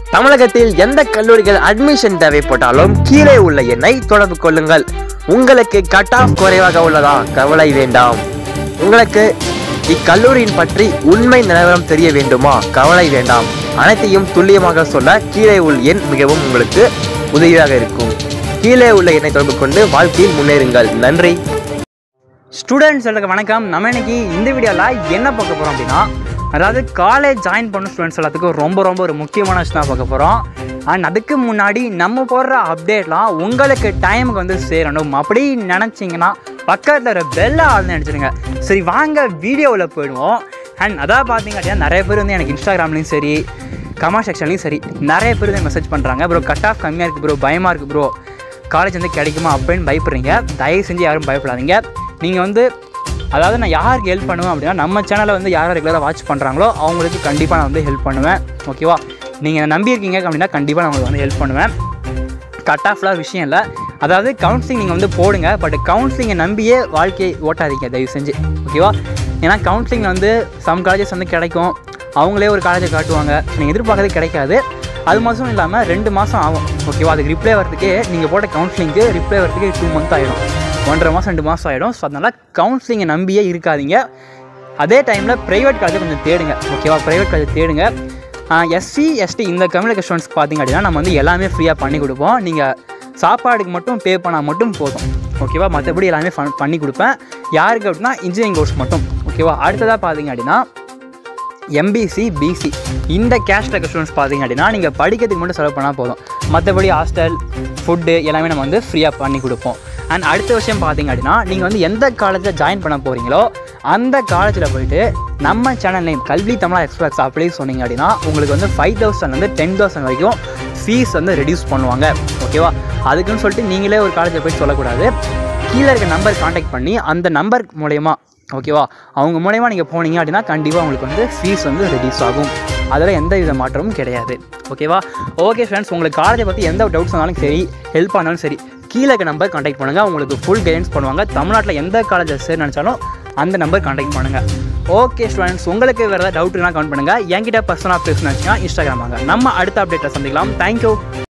தமிழகத்தில் எந்த கல்லூரிகள் அட்மிஷன் தேவைப்பட்டாலும் கீழே உள்ள எண்ணை தொடர்பு கொள்ளுங்கள் உங்களுக்கு கட் ஆஃப் குறைவாக உள்ளதா கவலை வேண்டாம் உங்களுக்கு இக்கல்லூரியின் பற்றி உண்மை நிலவரம் தெரிய வேண்டுமா கவலை வேண்டாம் அனைத்தையும் துல்லியமாக சொல்ல கீழே உள்ள எண் மிகவும் உங்களுக்கு உதவியாக இருக்கும் கீழே உள்ள எண்ணை தொடர்பு கொண்டு வாழ்க்கையில் முன்னேறுங்கள் நன்றி ஸ்டூடெண்ட்ஸ் எல்லாருக்கும் வணக்கம் நம்ம இன்னைக்கு இந்த வீடியோவில் என்ன பார்க்க போகிறோம் அப்படின்னா அதாவது காலேஜ் ஜாயின் பண்ண ஸ்டூடெண்ட்ஸ் எல்லாத்துக்கும் ரொம்ப ரொம்ப ஒரு முக்கியமான விஷயம் தான் பார்க்க போகிறோம் அண்ட் அதுக்கு முன்னாடி நம்ம போடுற அப்டேட்லாம் உங்களுக்கு டைமுக்கு வந்து சேரணும் அப்படி நினச்சிங்கன்னா பக்கத்தில் ஒரு பெல்ல ஆள்னு நினச்சிடுங்க சரி வாங்க வீடியோவில் போயிடுவோம் அண்ட் அதான் பார்த்தீங்க அப்படின்னா நிறைய பேர் வந்து எனக்கு இன்ஸ்டாகிராம்லேயும் சரி கமெண்ட் செக்ஷன்லையும் சரி நிறைய பேர் வந்து மெசேஜ் பண்ணுறாங்க ப்ரோ கட் ஆஃப் கம்மியாக இருக்குது ப்ரோ பயமாக இருக்குது ப்ரோ காலேஜ் வந்து கிடைக்குமா அப்படின்னு பயப்படுறீங்க தயவு செஞ்சு யாரும் பயப்படாதீங்க நீங்கள் வந்து அதாவது நான் யாருக்கு ஹெல்ப் பண்ணுவேன் அப்படின்னா நம்ம சேனலை வந்து யாரும் ரெகுலராக வாட்ச் பண்ணுறாங்களோ அவங்களுக்கு கண்டிப்பாக நான் வந்து ஹெல்ப் பண்ணுவேன் ஓகேவா நீங்கள் நம்பியிருக்கீங்க அப்படின்னா கண்டிப்பாக நான் உங்களுக்கு வந்து ஹெல்ப் பண்ணுவேன் கட் ஆஃப்லாம் விஷயம் இல்லை அதாவது கவுன்சிலிங் நீங்கள் வந்து போடுங்க பட் கவுன்சிலிங்கை நம்பியே வாழ்க்கையை ஓட்டாதீங்க தயவு செஞ்சு ஓகேவா ஏன்னா கவுன்சிலிங் வந்து சம் காலேஜஸ் வந்து கிடைக்கும் அவங்களே ஒரு காலேஜை காட்டுவாங்க நீங்கள் எதிர்பார்க்கறது கிடைக்காது அது மாதம் இல்லாமல் ரெண்டு மாதம் ஆகும் ஓகேவா அதுக்கு ரிப்ளை வரதுக்கே நீங்கள் போட்ட கவுன்சிலிங்க்கு ரிப்ளை வரதுக்கு டூ மந்த் ஆகிடும் ஒன்றரை மாதம் ரெண்டு மாதம் ஆகிடும் ஸோ அதனால் கவுன்சிலிங்கை நம்பியே இருக்காதீங்க அதே டைமில் ப்ரைவேட் காலேஜை கொஞ்சம் தேடுங்க ஓகேவா ப்ரைவேட் காலேஜ் தேடுங்க எஸ்சி எஸ்டி இந்த கம்யூனிட்டி ஸ்டூடெண்ட்ஸ்க்கு பார்த்தீங்க அப்படின்னா நம்ம வந்து எல்லாமே ஃப்ரீயாக பண்ணி கொடுப்போம் நீங்கள் சாப்பாடுக்கு மட்டும் பே பண்ணால் மட்டும் போதும் ஓகேவா மற்றபடி எல்லாமே ஃபன் பண்ணி கொடுப்பேன் யாருக்கு அப்படின்னா இன்ஜினியரிங் கோர்ஸ் மட்டும் ஓகேவா அடுத்ததாக பார்த்தீங்க அப்படின்னா எம்பிசி பிசி இந்த கேஸ்ட் இருக்க ஸ்டூடெண்ட்ஸ் பார்த்தீங்க அப்படின்னா நீங்கள் படிக்கிறதுக்கு மட்டும் செலவு பண்ணால் போதும் மற்றபடி ஹாஸ்டல் ஃபுட்டு எல்லாமே நம்ம வந்து ஃப்ரீயாக பண்ணி கொடுப்போம் அண்ட் அடுத்த விஷயம் பார்த்தீங்க அப்படின்னா நீங்கள் வந்து எந்த காலேஜில் ஜாயின் பண்ண போகிறீங்களோ அந்த காலேஜில் போயிட்டு நம்ம சேனல் நேம் கல்வி தமிழா எக்ஸ்பிரஸ் அப்படின்னு சொன்னீங்க அப்படின்னா உங்களுக்கு வந்து ஃபைவ் தௌசண்ட்லேருந்து டென் தௌசண்ட் வரைக்கும் ஃபீஸ் வந்து ரெடியூஸ் பண்ணுவாங்க ஓகேவா அதுக்குன்னு சொல்லிட்டு நீங்களே ஒரு காலேஜில் போய் சொல்லக்கூடாது கீழே இருக்க நம்பர் காண்டாக்ட் பண்ணி அந்த நம்பர் மூலயமா ஓகேவா அவங்க மூலயமா நீங்கள் போனீங்க அப்படின்னா கண்டிப்பாக உங்களுக்கு வந்து ஃபீஸ் வந்து ரெடியூஸ் ஆகும் அதில் எந்த வித மாற்றமும் கிடையாது ஓகேவா ஓகே ஃப்ரெண்ட்ஸ் உங்களுக்கு காலேஜை பற்றி எந்த டவுட்ஸ் இருந்தாலும் சரி ஹெல்ப் ஆனாலும் சரி கீழே இருக்க நம்பர் காண்டாக்ட் பண்ணுங்கள் உங்களுக்கு ஃபுல் கைடன்ஸ் பண்ணுவாங்க தமிழ்நாட்டில் எந்த காலேஜில் சரி நினச்சாலும் அந்த நம்பர் காண்டாக்ட் பண்ணுங்கள் ஓகே ஸ்டூடெண்ட்ஸ் உங்களுக்கு வேறு ஏதாவது டவுட்னா கவுண்ட் பண்ணுங்கள் என்கிட்ட பர்சனலாக பேசணும்னு வச்சுன்னா இன்ஸ்டாகிராம் வாங்க நம்ம அடுத்த அப்டேட்டில் சந்திக்கலாம் தேங்க்யூ